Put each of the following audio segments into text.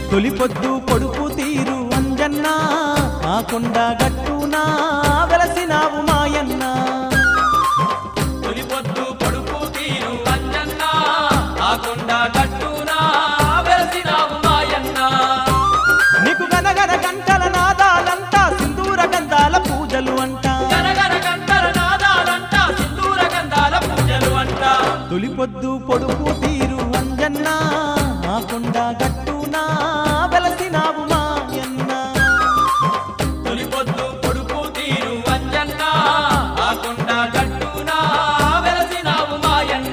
తొలి పొద్దు పొడుపు తీరు అంజన్న ఆ కొండ గట్టునా వెలసినావు మాయన్న తొలి పొద్దు పొడుపు తీరు అంజన్న ఆ కొండ గట్టున వెలసినావు మాయన్న నీకు గనగన గంటల నాదాలంతా సింధూర గంధాల పూజలు అంట గనగన గంటల నాదాలంట సింధూర గంధాల పూజలు అంట తొలి పొద్దు పొడుపు తీరు అంజన్న ఆ కొండ గట్టునా వెలసినావు మాయన్న తొలి పొద్దు పొడుపు తీరు అంజన్న ఆ కొండ గట్టున వెలసినావు మాయన్న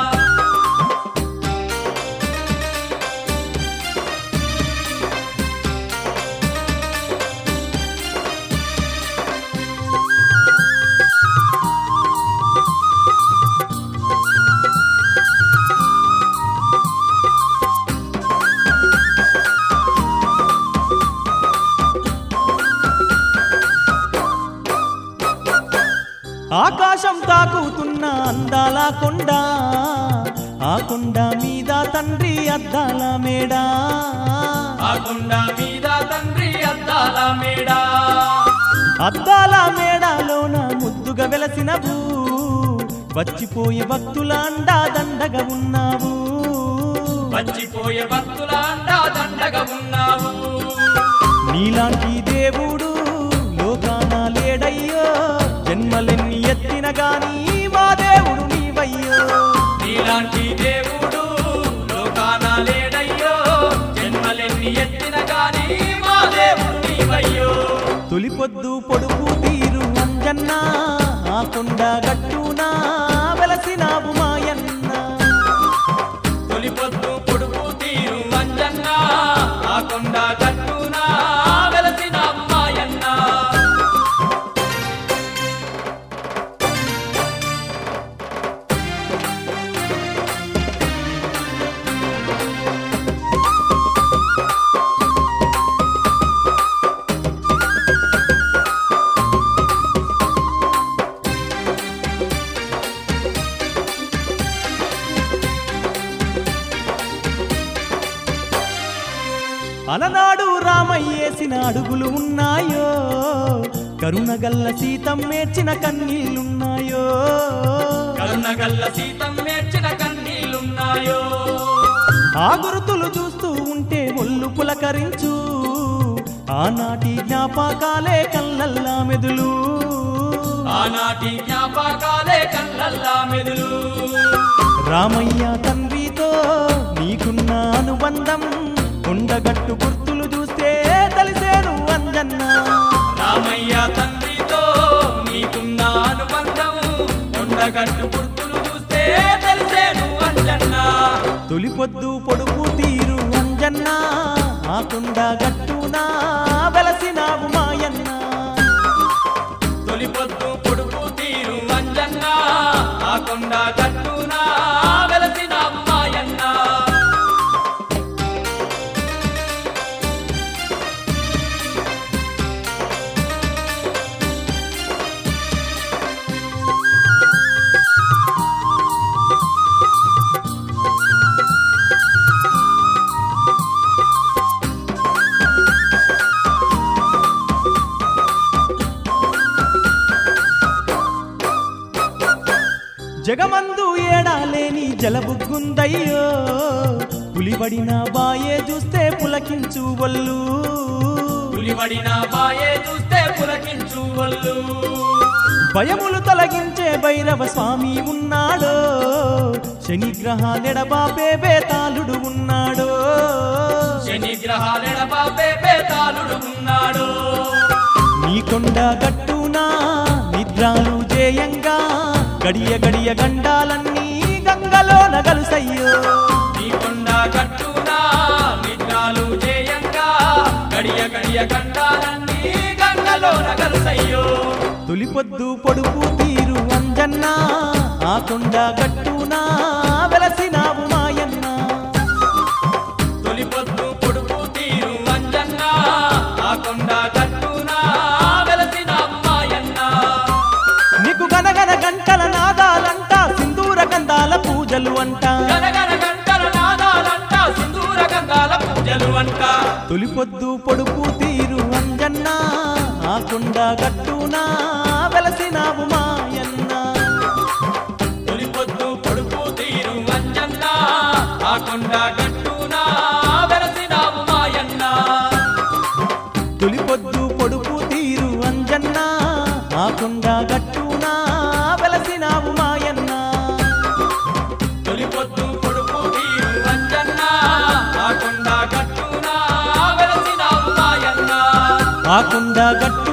ఆకాశం తాకుతున్న అందాల కొండ ఆ కొండ మీద తండ్రి అద్దాల మేడా ఆ కొండ మీద తండ్రి అద్దాల మేడా అద్దాల మేడాలోన ముద్దుగా వెలసినవు వచ్చిపోయే భక్తుల అండా దండగా ఉన్నావు వచ్చిపోయే భక్తుల అండా దండగా ఉన్నావు నీలాంటి దేవుడు లోకాన లేడయ్యో జన్మలెన్ని ఎత్తిన గాని మా దేవుడు నీవయ్యో నీలాంటి దేవుడు లోకాన లేడయ్యో జన్మలెన్ని ఎత్తిన గాని మా దేవుడు నీవయ్యో తొలి పొద్దు పొడుపు తీరు అంజన్న ఆ కొండ గట్టునా వెలసినావు మాయన్న తొలి పొద్దు పొడుపు తీరు మంజన్న ఆ కొండ గట్టున వెలసిన అమ్మాయన్న అలనాడు రామయ్యేసిన అడుగులు ఉన్నాయో కరుణగల్ల సీతం మేర్చిన కన్నీళ్ళున్నాయో కరుణగల్ల సీతం మేర్చిన కన్నీలున్నాయో ఆ గురుతులు చూస్తూ ఉంటే ఒళ్ళు పులకరించు ఆనాటి జ్ఞాపకాలే కళ్ళల్లా మెదులు ఆనాటి జ్ఞాపకాలే కళ్ళల్లా మెదులు రామయ్య తండ్రితో నీకున్న అనుబంధం కొండగట్టు గుర్తులు చూస్తే తెలిసేను అంజన్న రామయ్య తండ్రితో నీకున్న అనుబంధం కొండగట్టు గుర్తులు చూస్తే తెలిసేను అంజన్న తొలి పొద్దు పొడుపు తీరు అంజన్న ఆ కొండ గట్టునా వెలసినావు మాయన్న తొలి పొద్దు పొడుపు తీరు అంజన్న ఆ కొండ గట్టున వెలసిన అమ్మాయన్న జగమందు ఏడాలేని జలబుగ్గుందయ్యో పులిబడిన బాయే చూస్తే పులకించు వల్లు పులిబడిన బాయే చూస్తే పులకించు వల్లు భయములు తొలగించే భైరవ స్వామి ఉన్నాడో శని గ్రహాలెడబాపే బేతాళుడు ఉన్నాడో శని గ్రహాలెడబాపే బేతాళుడు ఉన్నాడు నీ కొండ గట్టునా నిద్రాలు జేయంగా గడియ గడియ గండాలన్నీ గంగలో నగలుసయ్యో నీ కొండ గట్టున నిద్రాలు జేయంగా గడియ గడియ గండాలన్నీ గంగలో నగలుసయ్యో తొలి పొద్దు పొడుపు తీరు అంజన్న ఆ కొండ గట్టునా వెలసినావు మాయన్న తొలి పొద్దు పొడుపు తీరు అంజన్న ఆ కొండ గట్టున వెలసిన అమ్మాయన్న నీకు గనగన గంటల నాదాలంట సింధూర గంధాల పూజలు అంట గనగన గంటల నాదాలంట సింధూర గంగాల పూజలు పూజలు అంట తొలిపొద్దు పొడుపు తీరు అంజన్న ఆ కొండ గట్టునా వెలసినావు మాయన్న తొలి పొద్దు పొడుపు తీరు అంజన్న ఆ కొండ గట్టున వెలసినావు మాయన్న తొలిపొద్దు పొడుపు తీరు అంజన్న ఆ కొండ గట్టునా వెలసినావు మాయన్న తొలి పొద్దు పొడుపు తీరు అంజన్న ఆ కొండ గట్టున వెలసినావు మాయన్న ఆ కొండ గట్టు